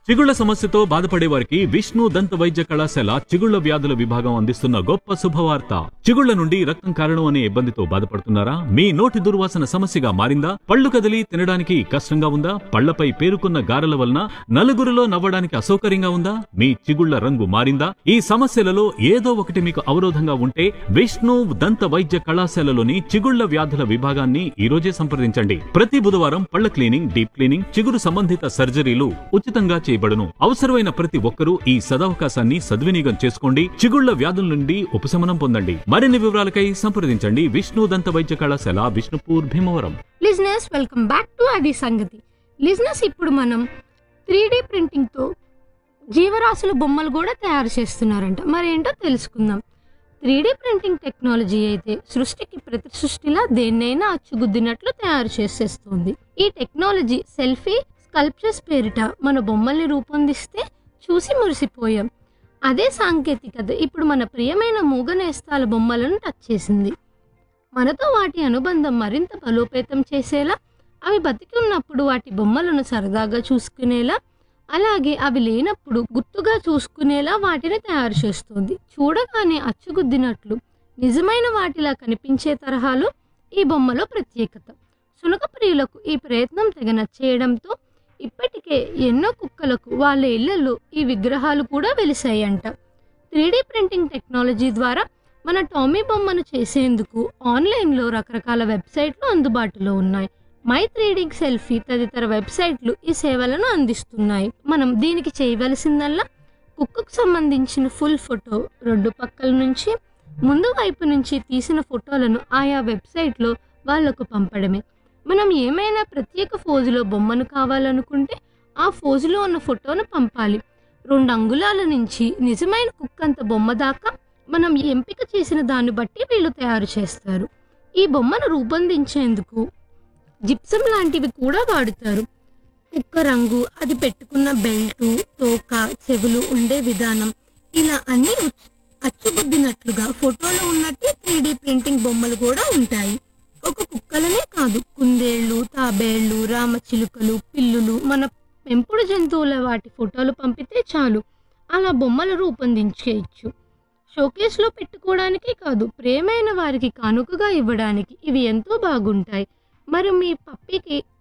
చిగుళ్ల సమస్యతో బాధపడే వారికి విష్ణు దంత వైద్య కళాశాల చిగుళ్ల వ్యాధుల విభాగం అందిస్తున్న గొప్ప శుభవార్త చిగుళ్ల నుండి రక్తం కారణం అనే ఇబ్బందితో బాధపడుతున్నారా మీ నోటి దుర్వాసన సమస్యగా మారిందా పళ్ళు కదిలి తినడానికి కష్టంగా ఉందా పళ్లపై పేరుకున్న గారెల వలన నలుగురిలో నవ్వడానికి అసౌకర్యంగా ఉందా మీ చిగుళ్ల రంగు మారిందా ఈ సమస్యలలో ఏదో ఒకటి మీకు అవరోధంగా ఉంటే విష్ణు దంత వైద్య కళాశాలలోని చిగుళ్ల వ్యాధుల విభాగాన్ని ఈ రోజే సంప్రదించండి ప్రతి బుధవారం పళ్ల క్లీనింగ్ డీప్ క్లీనింగ్ చిగురు సంబంధిత సర్జరీలు ఉచితంగా చేయబడును అవసరమైన ప్రతి ఒక్కరూ ఈ సదవకాశాన్ని సద్వినియోగం చేసుకోండి చిగుళ్ల వ్యాధుల నుండి ఉపశమనం పొందండి మరిన్ని వివరాలకై సంప్రదించండి విష్ణు దంత వైద్య కళాశాల విష్ణుపూర్ భీమవరం లిజినెస్ వెల్కమ్ బ్యాక్ టు అది సంగతి లిజినెస్ ఇప్పుడు మనం త్రీ డీ ప్రింటింగ్తో జీవరాశుల బొమ్మలు కూడా తయారు చేస్తున్నారంట మరి ఏంటో తెలుసుకుందాం త్రీ డీ ప్రింటింగ్ టెక్నాలజీ అయితే సృష్టికి ప్రతి సృష్టిలా దేన్నైనా అచ్చుగుద్దినట్లు తయారు చేసేస్తుంది ఈ టెక్నాలజీ సెల్ఫీ స్కల్ప్చర్స్ పేరిట మన బొమ్మల్ని రూపొందిస్తే చూసి మురిసిపోయాం అదే సాంకేతికత ఇప్పుడు మన ప్రియమైన మూగనేస్తాల బొమ్మలను టచ్ చేసింది మనతో వాటి అనుబంధం మరింత బలోపేతం చేసేలా అవి బతికి ఉన్నప్పుడు వాటి బొమ్మలను సరదాగా చూసుకునేలా అలాగే అవి లేనప్పుడు గుర్తుగా చూసుకునేలా వాటిని తయారు చేస్తుంది చూడగానే అచ్చుగుద్దినట్లు నిజమైన వాటిలా కనిపించే తరహాలో ఈ బొమ్మలో ప్రత్యేకత సునక ప్రియులకు ఈ ప్రయత్నం తెగ నచ్చేయడంతో ఇప్పటికే ఎన్నో కుక్కలకు వాళ్ళ ఇళ్లలో ఈ విగ్రహాలు కూడా వెలిసాయంట త్రీ ప్రింటింగ్ టెక్నాలజీ ద్వారా మన టామీ బొమ్మను చేసేందుకు ఆన్లైన్లో రకరకాల వెబ్సైట్లు అందుబాటులో ఉన్నాయి మై త్రీడింగ్ సెల్ఫీ తదితర వెబ్సైట్లు ఈ సేవలను అందిస్తున్నాయి మనం దీనికి చేయవలసిందల్లా కుక్కకు సంబంధించిన ఫుల్ ఫోటో రెండు పక్కల నుంచి ముందు వైపు నుంచి తీసిన ఫోటోలను ఆయా వెబ్సైట్లో వాళ్లకు పంపడమే మనం ఏమైనా ప్రత్యేక ఫోజులో బొమ్మను కావాలనుకుంటే ఆ ఫోజులో ఉన్న ఫోటోను పంపాలి రెండు అంగుళాల నుంచి నిజమైన కుక్కంత బొమ్మ దాకా మనం ఎంపిక చేసిన దాన్ని బట్టి వీళ్ళు తయారు చేస్తారు ఈ బొమ్మను రూపొందించేందుకు జిప్సం లాంటివి కూడా వాడుతారు కుక్క రంగు అది పెట్టుకున్న బెల్టు తోక చెవులు ఉండే విధానం ఇలా అన్ని ఉచ్- అచ్చుగుద్దినట్లుగా ఫోటోలో ఉన్నట్టే త్రీ ప్రింటింగ్ బొమ్మలు కూడా ఉంటాయి ఒక కుక్కలనే కాదు కుందేళ్ళు తాబేళ్లు రామచిలుకలు పిల్లులు మన పెంపుడు జంతువుల వాటి ఫోటోలు పంపితే చాలు అలా బొమ్మలు రూపొందించేయచ్చు షోకేస్లో పెట్టుకోవడానికే కాదు ప్రేమైన వారికి కానుకగా ఇవ్వడానికి ఇవి ఎంతో బాగుంటాయి మరి మీ పప్పికి